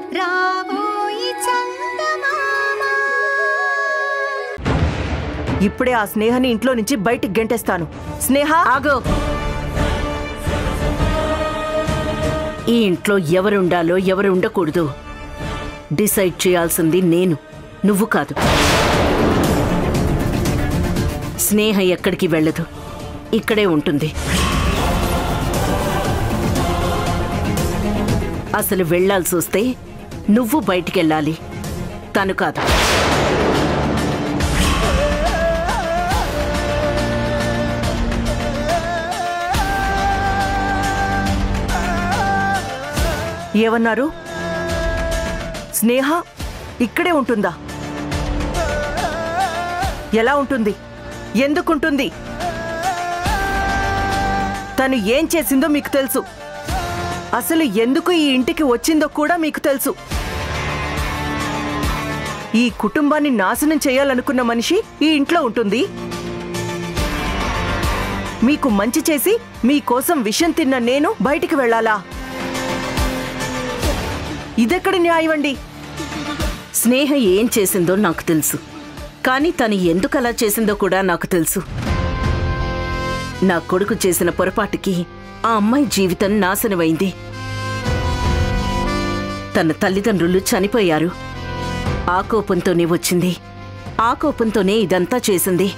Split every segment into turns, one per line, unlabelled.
రాబోయి చందమామా
ఇప్పుడే ఆ స్నేహని ఇంట్లో నుంచి బయటికి గెంటేస్తాను స్నేహ
ఆగో ఈ ఇంట్లో ఎవరుండాలో ఎవరు ఉండకూడదు డిసైడ్ చేయాల్సింది నేను నువ్వు కాదు స్నేహ ఎక్కడికి వెళ్ళదు ఇక్కడే ఉంటుంది అసలు వెళ్ళాల్సి వస్తే నువ్వు బయటికెళ్ళాలి తను కాదు
ఏమన్నారు స్నేహ ఇక్కడే ఉంటుందా ఎలా ఉంటుంది ఎందుకుంటుంది తను ఏం చేసిందో మీకు తెలుసు అసలు ఎందుకు ఈ ఇంటికి వచ్చిందో కూడా మీకు తెలుసు ఈ కుటుంబాన్ని నాశనం చేయాలనుకున్న మనిషి ఈ ఇంట్లో ఉంటుంది మీకు మంచి చేసి మీకోసం విషం తిన్న నేను బయటికి వెళ్ళాలా ఇదెక్కడి న్యాయం అండి
స్నేహ ఏం చేసిందో నాకు తెలుసు కానీ తను ఎందుకు అలా చేసిందో కూడా నాకు తెలుసు నా కొడుకు చేసిన పొరపాటుకి ఆ అమ్మాయి జీవితం నాశనమైంది తన తల్లిదండ్రులు చనిపోయారు ఆ కోపంతోనే వచ్చింది ఆ కోపంతోనే ఇదంతా చేసింది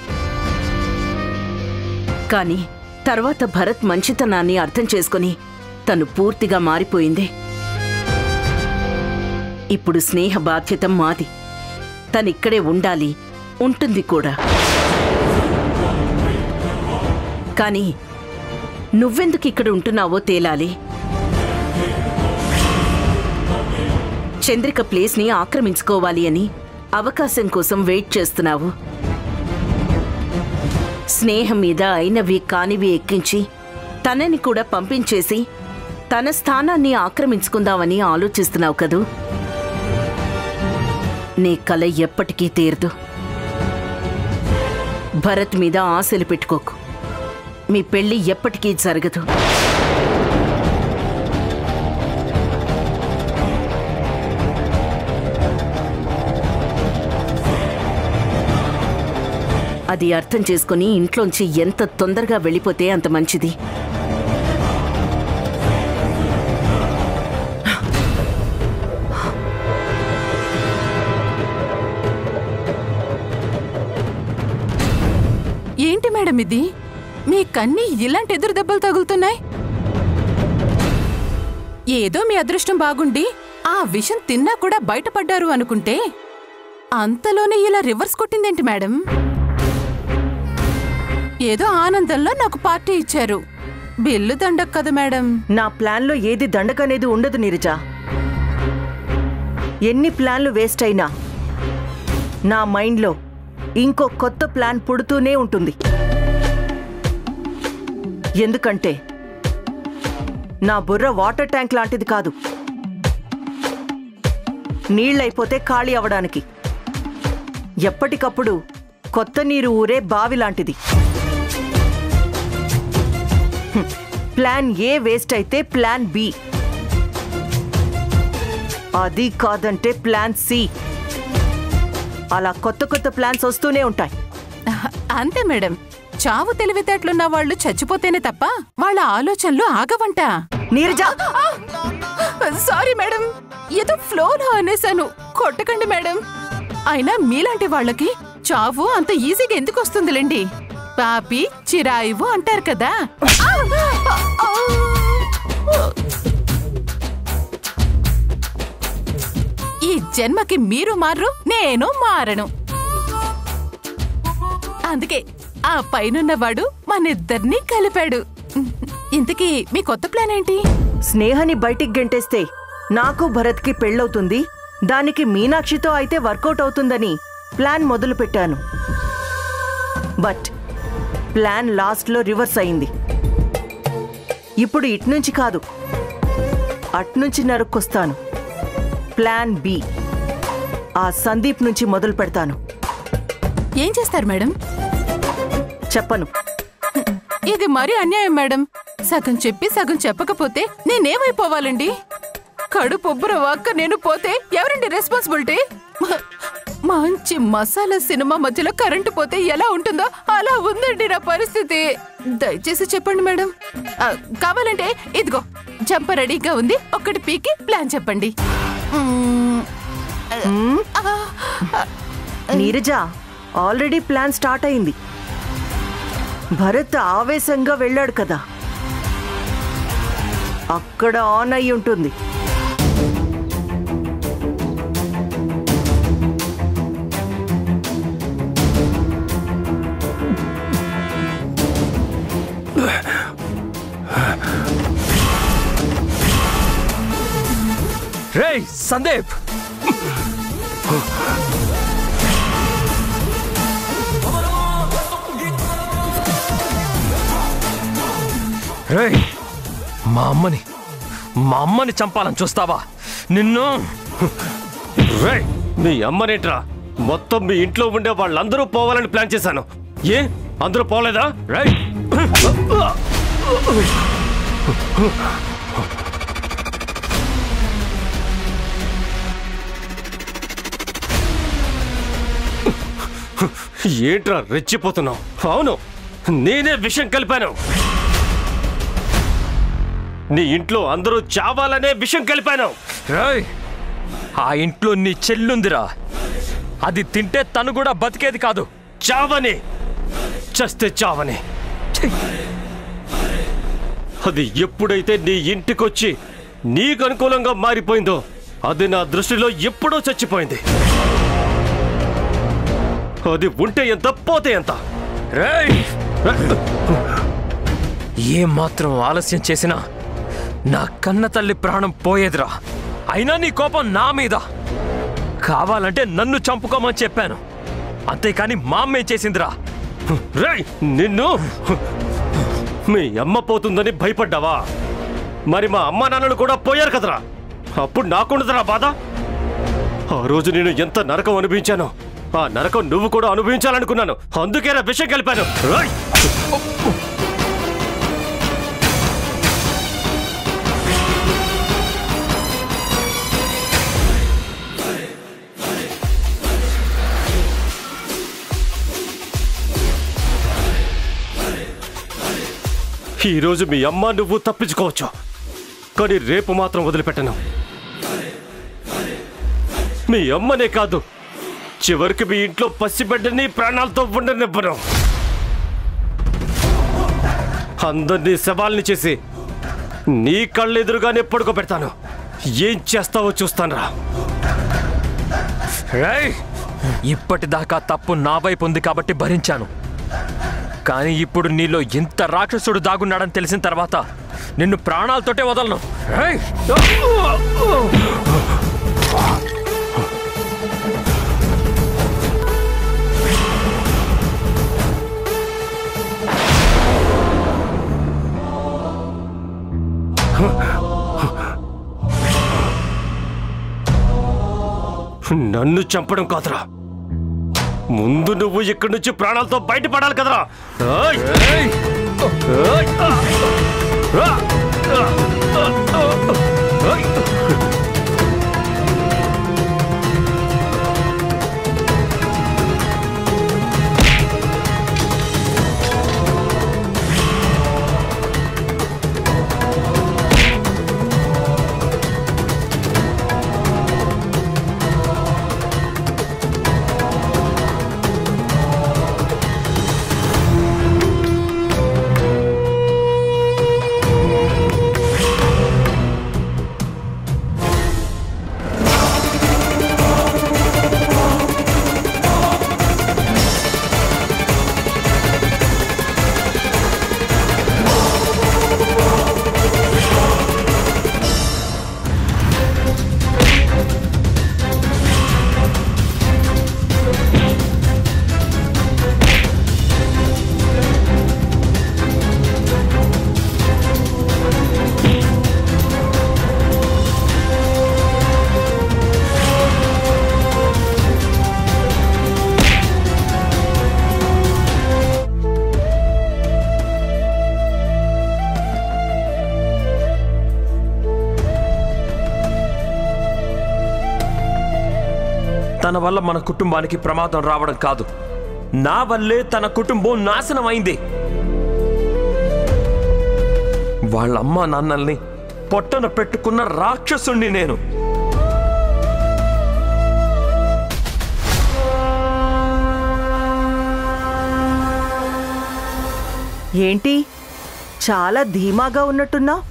కానీ తర్వాత భరత్ మంచితనాన్ని అర్థం చేసుకొని తను పూర్తిగా మారిపోయింది ఇప్పుడు స్నేహ బాధ్యత మాది తనిక్కడే ఉండాలి ఉంటుంది కూడా కానీ నువ్వెందుకు ఇక్కడ ఉంటున్నావో తేలాలి చంద్రిక ప్లేస్ని ఆక్రమించుకోవాలి అని అవకాశం కోసం వెయిట్ చేస్తున్నావు స్నేహం మీద అయినవి కానివి ఎక్కించి తనని కూడా పంపించేసి తన స్థానాన్ని ఆక్రమించుకుందామని ఆలోచిస్తున్నావు కదూ నీ కల ఎప్పటికీ తీరదు భరత్ మీద ఆశలు పెట్టుకోకు మీ పెళ్లి ఎప్పటికీ జరగదు అది అర్థం చేసుకుని ఇంట్లోంచి ఎంత తొందరగా వెళ్ళిపోతే అంత మంచిది
ఏంటి మేడం ఇది మీ కన్ని ఇలాంటి ఎదురు దెబ్బలు తగులుతున్నాయి ఏదో మీ అదృష్టం బాగుండి ఆ విషం తిన్నా కూడా బయటపడ్డారు అనుకుంటే అంతలోనే ఇలా రివర్స్ కొట్టిందేంటి మేడం ఏదో ఆనందంలో నాకు పార్టీ ఇచ్చారు బిల్లు దండక్ కదా మేడం
నా ప్లాన్లో ఏది దండకనేది ఉండదు నీరజ ఎన్ని ప్లాన్లు వేస్ట్ అయినా నా మైండ్లో ఇంకో కొత్త ప్లాన్ పుడుతూనే ఉంటుంది ఎందుకంటే నా బుర్ర వాటర్ ట్యాంక్ లాంటిది కాదు నీళ్ళైపోతే ఖాళీ అవడానికి ఎప్పటికప్పుడు కొత్త నీరు ఊరే బావి లాంటిది హ్మ్. ప్లాన్ ఏ వేస్ట్ అయితే ప్లాన్ బి అది కాదంటే ప్లాన్ సి అలా కొత్త కొత్త ప్లాన్స్ వస్తూనే ఉంటాయి
అంతే మేడం చావు తెలివితేటలున్న వాళ్ళు చచ్చిపోతేనే తప్ప వాళ్ళ ఆలోచనలు ఆగవంట
నీరజ
సారీ మేడం ఏదో ఫ్లోలో అనేసాను కొట్టకండి మేడం అయినా మీలాంటి వాళ్ళకి చావు అంత ఈజీగా ఎందుకు వస్తుందిలేండి పాపి చిరాయువు అంటారు కదా ఈ జన్మకి మీరు మారు నేను మారను అందుకే ఆ పైనున్నవాడు మనిద్దరినీ కలిపాడు ఇంతకీ మీ కొత్త ప్లాన్ ఏంటి
స్నేహని బయటికి గెంటేస్తే నాకు భరత్కి పెళ్ళవుతుంది దానికి మీనాక్షితో అయితే వర్కౌట్ అవుతుందని ప్లాన్ మొదలు పెట్టాను బట్ ప్లాన్ లాస్ట్లో రివర్స్ అయింది ఇప్పుడు ఇట్నుంచి కాదు అట్నుంచి నరుక్కొస్తాను ప్లాన్ బి ఆ సందీప్ నుంచి మొదలు పెడతాను
ఏం చేస్తారు మేడం
చెప్పను
ఇది మరీ అన్యాయం మేడం సగం చెప్పి సగం చెప్పకపోతే నేనేమైపోవాలండి కడుపు ఉబ్బర ఒక్క నేను పోతే ఎవరండి రెస్పాన్సిబిలిటీ మంచి మసాలా సినిమా మధ్యలో కరెంటు పోతే ఎలా ఉంటుందో అలా ఉందండి నా పరిస్థితి దయచేసి చెప్పండి మేడం ఆ, కావాలంటే ఇదిగో జంప రెడీగా ఉంది ఒక్కటి పీకి ప్లాన్ చెప్పండి మ్మ్. ఆ, ఆ,
నీరజ ఆల్రెడీ ప్లాన్ స్టార్ట్ అయింది భరత్ ఆవేశంగా వెళ్ళాడు కదా అక్కడ ఆన్ అయి ఉంటుంది
రేయ్ సందీప్ రేయ్ మా అమ్మని మా అమ్మని చంపాలని చూస్తావా నిన్ను
రేయ్ మీ అమ్మనేట్రా మొత్తం మీ ఇంట్లో ఉండే వాళ్ళందరూ పోవాలని ప్లాన్ చేశాను ఏ అందరూ పోలేదా
రేయ్
ఏంట్రా రెచ్చిపోతున్నావు అవును నేనే విషయం కలిపాను నీ ఇంట్లో అందరూ చావాలనే విషయం కలిపాను
రేయ్ ఆ ఇంట్లో నీ చెల్లుందిరా అది తింటే తను కూడా బతికేది కాదు
చావని చస్తే చావని అది ఎప్పుడైతే నీ ఇంటికొచ్చి నీకు అనుకూలంగా మారిపోయిందో అది నా దృష్టిలో ఎప్పుడో చచ్చిపోయింది అది ఉంటే ఎంత పోతే ఎంత
రేయ్ ఏం మాత్రం ఆలస్యం చేసినా నా కన్న తల్లి ప్రాణం పోయేదిరా అయినా నీ కోపం నా మీద కావాలంటే నన్ను చంపుకోమని చెప్పాను అంతేకాని మా అమ్మ ఏం చేసిందిరా
రేయ్ నిన్ను మీ అమ్మ పోతుందని భయపడ్డావా మరి మా అమ్మ నాన్నలు కూడా పోయారు కదరా అప్పుడు నాకుండదురా బాధ ఆ రోజు నేను ఎంత నరకం అనుభవించానో ఆ నరకం నువ్వు కూడా అనుభవించాలనుకున్నాను అందుకేనా విషయం కలిపాను రేయ్! ఈరోజు మీ అమ్మ నువ్వు తప్పించుకోవచ్చు కానీ రేపు మాత్రం వదిలిపెట్టను మీ అమ్మనే కాదు చివరికి మీ ఇంట్లో పసిబిడ్డని ప్రాణాలతో ఉండనివ్వను అందరినీ శవాల్ని చేసి నీ కళ్ళెదురుగానే పడుకోబెడతాను ఏం చేస్తావో చూస్తానురా
రేయ్ ఇప్పటిదాకా తప్పు నా వైపు ఉంది కాబట్టి భరించాను కానీ ఇప్పుడు నీలో ఇంత రాక్షసుడు దాగున్నాడని తెలిసిన తర్వాత నిన్ను ప్రాణాలతోటే వదలను రేయ్!
నన్ను చంపడం కాదురా ముందు నువ్వు ఇక్కడి నుంచి ప్రాణాలతో బయటపడాలి కదరా ఏయ్!
రేయ్!
ఏయ్! ఆ! ఆ! ఆ! ఆ! ఆ! ఏయ్!
తన వల్ల మన కుటుంబానికి ప్రమాదం రావడం కాదు నా వల్లే తన కుటుంబం నాశనం అయింది వాళ్ళ అమ్మ నాన్నల్ని పొట్టన పెట్టుకున్న రాక్షసుణ్ణి నేను
ఏంటి చాలా ధీమాగా ఉన్నట్టున్నావు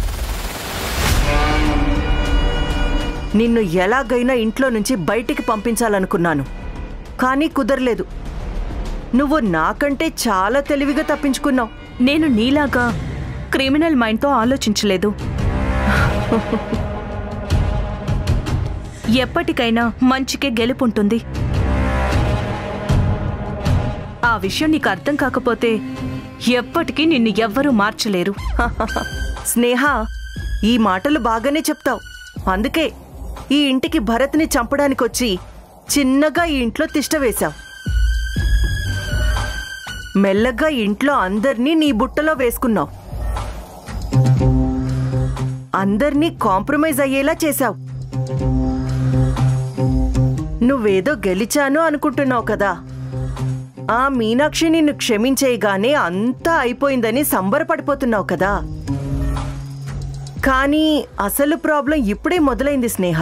నిన్ను ఎలాగైనా ఇంట్లో నుంచి బయటికి పంపించాలనుకున్నాను కానీ కుదరలేదు నువ్వు నాకంటే చాలా తెలివిగా తప్పించుకున్నావు
నేను నీలాగా క్రిమినల్ మైండ్తో ఆలోచించలేదు ఎప్పటికైనా మంచికే గెలుపుంటుంది ఆ విషయం నీకు అర్థం కాకపోతే ఎప్పటికీ నిన్ను ఎవ్వరూ మార్చలేరు
స్నేహ ఈ మాటలు బాగానే చెప్తావు అందుకే ఈ ఇంటికి భరత్ని చంపడానికొచ్చి చిన్నగా ఈ ఇంట్లో తిష్ట వేశావు మెల్లగా ఇంట్లో అందర్నీ నీ బుట్టలో వేసుకున్నావు అందర్నీ కాంప్రమైజ్ అయ్యేలా చేశావు నువ్వేదో గెలిచాను అనుకుంటున్నావు కదా ఆ మీనాక్షి నిన్ను క్షమించేయగానే అంతా అయిపోయిందని సంబరపడిపోతున్నావు కదా కానీ అసలు ప్రాబ్లం ఇప్పుడే మొదలైంది స్నేహ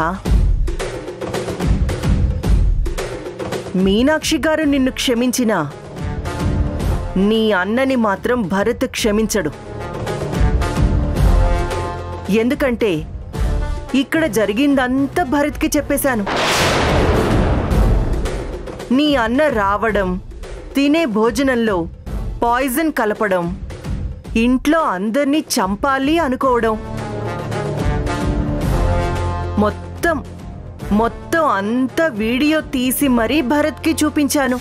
మీనాక్షి గారు నిన్ను క్షమించినా నీ అన్నని మాత్రం భరత్ క్షమించడు ఎందుకంటే ఇక్కడ జరిగిందంతా భరత్కి చెప్పేశాను నీ అన్న రావడం తినే భోజనంలో పాయిజన్ కలపడం ఇంట్లో అందర్నీ చంపాలి అనుకోవడం మొత్తం మొత్తం అంత వీడియో తీసి మరీ భరత్కి చూపించాను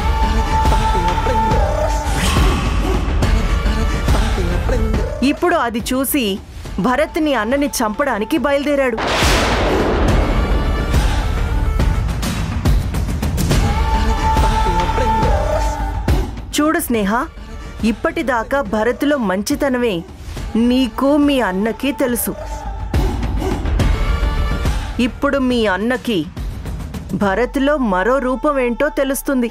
ఇప్పుడు అది చూసి భరత్ నీ అన్నని చంపడానికి బయలుదేరాడు చూడు స్నేహ ఇప్పటిదాకా భరత్లో మంచితనమే నీకు మీ అన్నకి తెలుసు ఇప్పుడు మీ అన్నకి భరత్లో మరో రూపం ఏంటో తెలుస్తుంది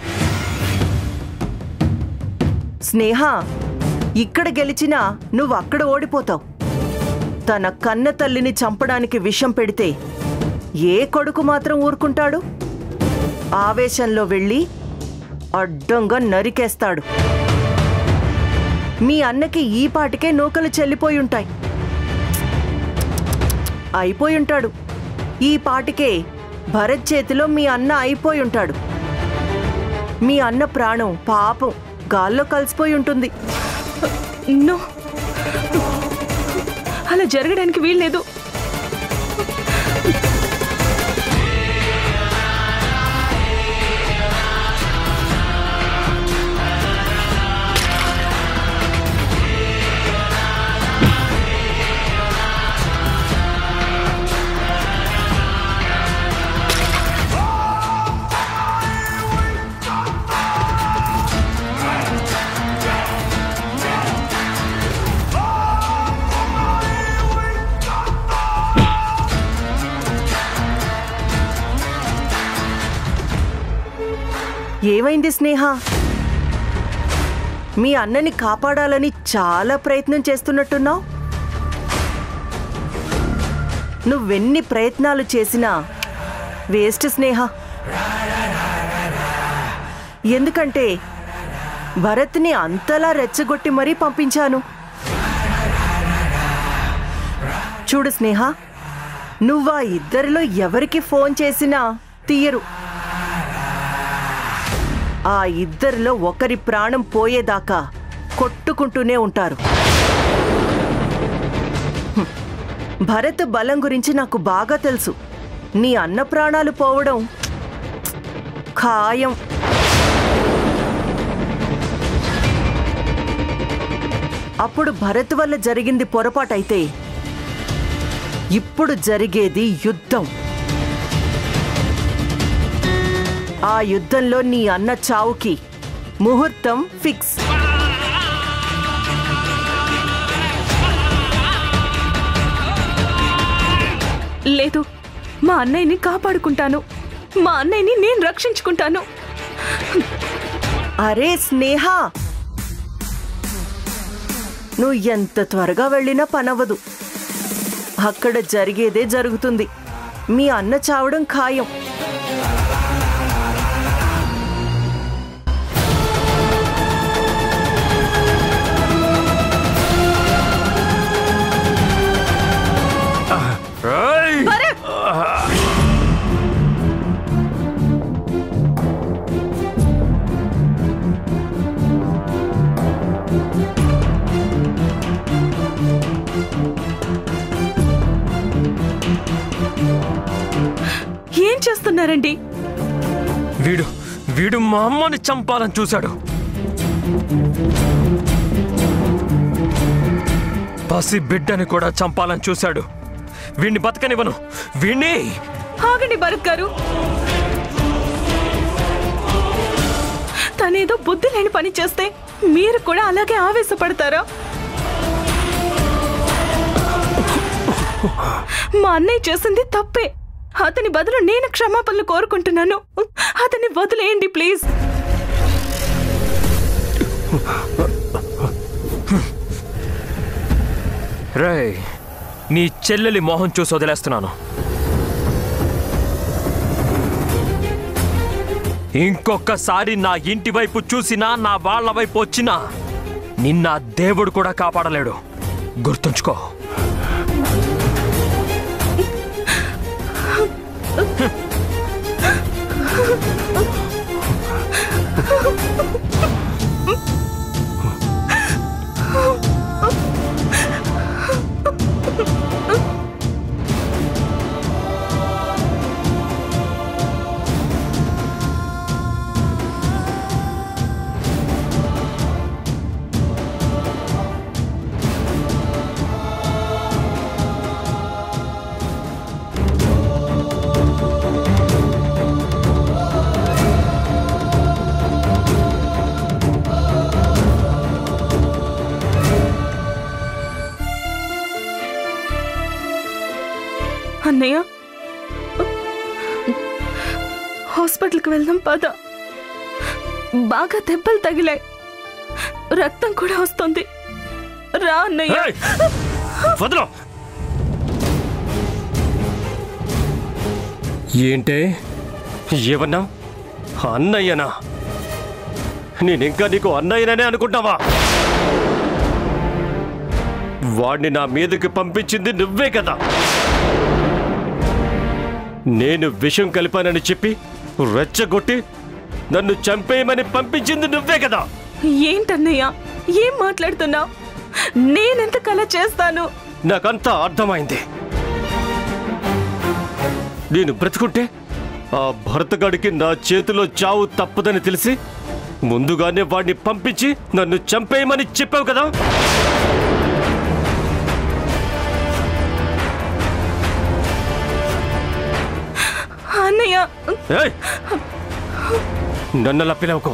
స్నేహ ఇక్కడ గెలిచినా నువ్వు అక్కడ ఓడిపోతావు తన కన్న తల్లిని చంపడానికి విషం పెడితే ఏ కొడుకు మాత్రం ఊరుకుంటాడు ఆవేశంలో వెళ్ళి అడ్డంగా నరికేస్తాడు మీ అన్నకి ఈ పాటికే నూకలు చెల్లిపోయి ఉంటాయి అయిపోయి ఉంటాడు ఈ పాటికే భరత్ చేతిలో మీ అన్న అయిపోయి ఉంటాడు మీ అన్న ప్రాణం పాపం గాల్లో కలిసిపోయి ఉంటుంది
నో అలా జరగడానికి వీల్లేదు
ఏమైంది స్నేహ మీ అన్నని కాపాడాలని చాలా ప్రయత్నం చేస్తున్నట్టున్నావు నువ్వెన్ని ప్రయత్నాలు చేసినా వేస్ట్ స్నేహ ఎందుకంటే భరత్ని అంతలా రెచ్చగొట్టి మరీ పంపించాను చూడు స్నేహ నువ్వా ఇద్దరిలో ఎవరికి ఫోన్ చేసినా తీయరు ఆ ఇద్దరిలో ఒకరి ప్రాణం పోయేదాకా కొట్టుకుంటూనే ఉంటారు హ్మ్. భరత్ బలం గురించి నాకు బాగా తెలుసు నీ అన్న ప్రాణాలు పోవడం ఖాయం అప్పుడు భరత్ వల్ల జరిగింది పొరపాటైతే ఇప్పుడు జరిగేది యుద్ధం ఆ యుద్ధంలో నీ అన్న చావుకి ముహూర్తం ఫిక్స్
లేదు మా అన్నయ్యని కాపాడుకుంటాను మా అన్నయ్యని నేను రక్షించుకుంటాను
అరే స్నేహ నువ్వు ఎంత త్వరగా వెళ్ళినా పనవ్వదు అక్కడ జరిగేదే జరుగుతుంది మీ అన్న చావడం ఖాయం
ఏయ్!
ఏం చేస్తున్నారండి
వీడు వీడు మా అమ్మని చంపాలని చూశాడు పసి బిడ్డని కూడా చంపాలని చూశాడు వీణ్ణి బతకనివ్వను వీణ్ణి
ఆగండి భరత్ గారు తనేదో బుద్ధి లేని పని చేస్తే మీరు కూడా అలాగే ఆవేశపడతారా మా అన్నయ్య చేసింది తప్పే అతని బదులు నేను క్షమాపణలు కోరుకుంటున్నాను అతన్ని వదిలేయండి ప్లీజ్
రేయ్ నీ చెల్లెలి మొహం చూసి వదిలేస్తున్నాను ఇంకొకసారి నా ఇంటి వైపు చూసినా నా వాళ్ళ వైపు వచ్చినా నిన్న ఆ దేవుడు కూడా కాపాడలేడు గుర్తుంచుకో
అన్నయ్య హాస్పిటల్కి వెళ్దాం పద బాగా దెబ్బలు తగిలాయి రక్తం కూడా వస్తుంది రా అన్నయ్య
ఏయ్! వదలు ఏంటే ఏమన్నా అన్నయ్యనా నేనింకా నీకు అన్నయ్యననే అనుకుంటావా వాడిని నా మీదకి పంపించింది నువ్వే కదా నేను విషం కలిపానని చెప్పి రెచ్చగొట్టి నన్ను చంపేయమని పంపించింది నువ్వే కదా
ఏంటన్నయ్య ఏం మాట్లాడుతున్నావు నేనెంత కల చేస్తాను
నాకంతా అర్థమైంది నేను బ్రతుకుంటే ఆ భరతగాడికి నా చేతిలో చావు తప్పదని తెలిసి ముందుగానే వాడిని పంపించి నన్ను చంపేయమని చెప్పావు కదా
అన్నయ్య
ఏయ్! నన్నలా పిలవకు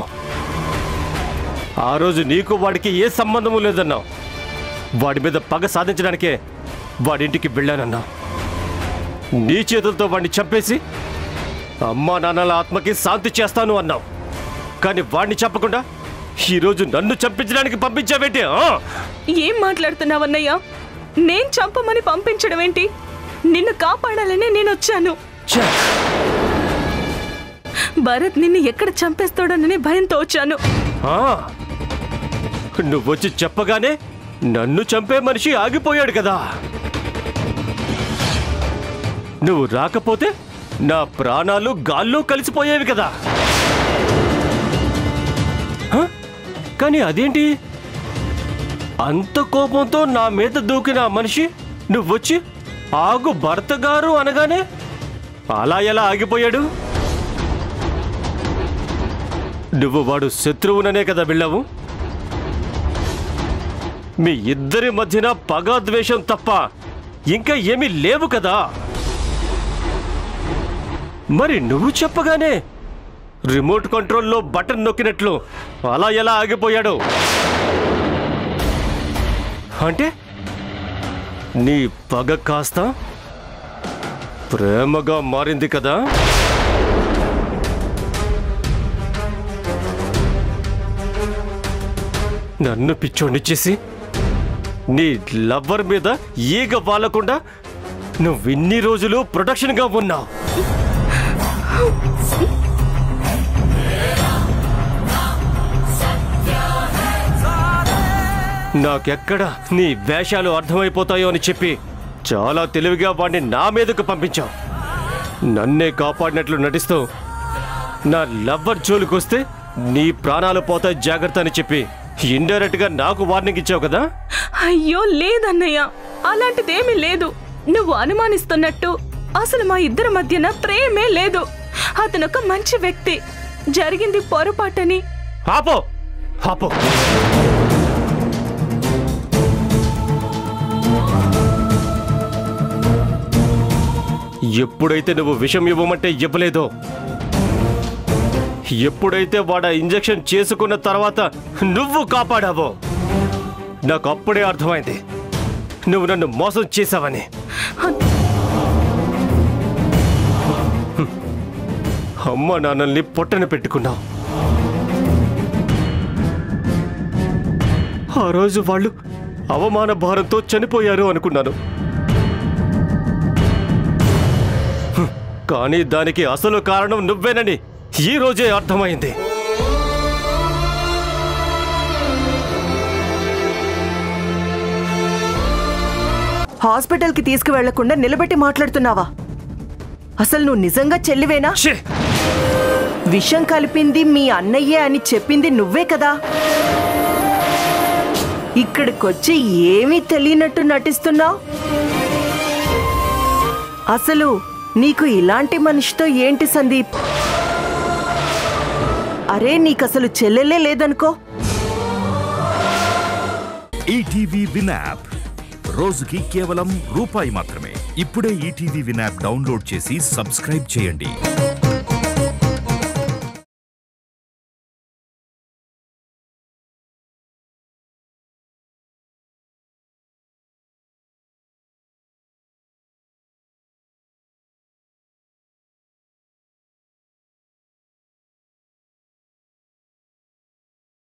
ఆ రోజు నీకు వాడికి ఏ సంబంధము లేదన్నావు వాడి మీద పగ సాధించడానికే వాడింటికి వెళ్ళానన్నా నీ చేతులతో వాడిని చంపేసి అమ్మా నాన్నల ఆత్మకి శాంతి చేస్తాను అన్నావు కానీ వాడిని చెప్పకుండా ఈరోజు నన్ను చంపించడానికి పంపించావేంటి ఆ?
ఏం మాట్లాడుతున్నావన్నయ్య నేను చంపమని పంపించడం ఏంటి నిన్ను కాపాడాలని నేను వచ్చాను
ఛే!
భరత్ నిన్ను ఎక్కడ చంపేస్తాడోనని భయంతో వచ్చాను
ఆ! నువ్వొచ్చి చెప్పగానే నన్ను చంపే మనిషి ఆగిపోయాడు కదా నువ్వు రాకపోతే నా ప్రాణాలు గాల్లో కలిసిపోయేవి కదా హ? కానీ అదేంటి అంత కోపంతో నా మీద దూకిన ఆ మనిషి నువ్వొచ్చి ఆగు భర్త గారు అనగానే అలా ఎలా ఆగిపోయాడు నువ్వు వాడు శత్రువుననే కదా వెళ్ళావు మీ ఇద్దరి మధ్యన పగ ద్వేషం తప్ప ఇంకా ఏమీ లేవు కదా మరి నువ్వు చెప్పగానే రిమోట్ కంట్రోల్లో బటన్ నొక్కినట్లు అలా ఎలా ఆగిపోయాడు అంటే నీ పగ కాస్త ప్రేమగా మారింది కదా నన్ను పిచ్చోడిని చేసి నీ లవ్వర్ మీద ఈగ వాలకుండా నువ్వు ఇన్ని రోజులు ప్రొటెక్షన్గా ఉన్నావు నాకెక్కడ నీ వేషాలు అర్థమైపోతాయో అని చెప్పి చాలా తెలివిగా వాడిని నా మీదకు పంపించావు నన్నే కాపాడినట్లు నటిస్తూ నా లవ్వర్ జోలికొస్తే నీ ప్రాణాలు పోతాయి జాగ్రత్త అని చెప్పి ఇండైరెక్ట్ గా నాకు వార్నింగ్ ఇచ్చావు కదా
అయ్యో లేదన్నయ్య అలాంటిదేమీ లేదు నువ్వు అనుమానిస్తున్నట్టు అసలు మా ఇద్దరి మధ్యన ప్రేమే లేదు అతనొక మంచి వ్యక్తి జరిగింది పొరపాటని
ఆపో ఆపో ఎప్పుడైతే నువ్వు విషం ఇవ్వమంటే ఇవ్వలేదో ఎప్పుడైతే వాడ ఇంజెక్షన్ చేసుకున్న తర్వాత నువ్వు కాపాడావో నాకు అప్పుడే అర్థమైంది నువ్వు నన్ను మోసం చేశావని అమ్మ నాన్నల్ని పొట్టన పెట్టుకున్నావు ఆ రోజు వాళ్ళు అవమాన భారంతో చనిపోయారు అనుకున్నాను హ్మ్. కానీ దానికి అసలు కారణం నువ్వేనని ఈ రోజే అర్థమైంది
హాస్పిటల్కి తీసుకువెళ్లకుండా నిలబెట్టి మాట్లాడుతున్నావా అసలు నువ్వు నిజంగా చెల్లివేనా
ఛీ!
విషం కలిపింది మీ అన్నయ్యే అని చెప్పింది నువ్వే కదా ఇక్కడికొచ్చి ఏమీ తెలియనట్టు నటిస్తున్నావు అసలు నీకు ఇలాంటి మనిషితో ఏంటి సందీప్ అరే నీకసలు చెల్లెలే లేదనుకో
ఈటీవీ విన్ యాప్ రోజుకి కేవలం రూపాయి మాత్రమే ఇప్పుడే ఈటీవీ విన్ యాప్ డౌన్లోడ్ చేసి సబ్స్క్రైబ్ చేయండి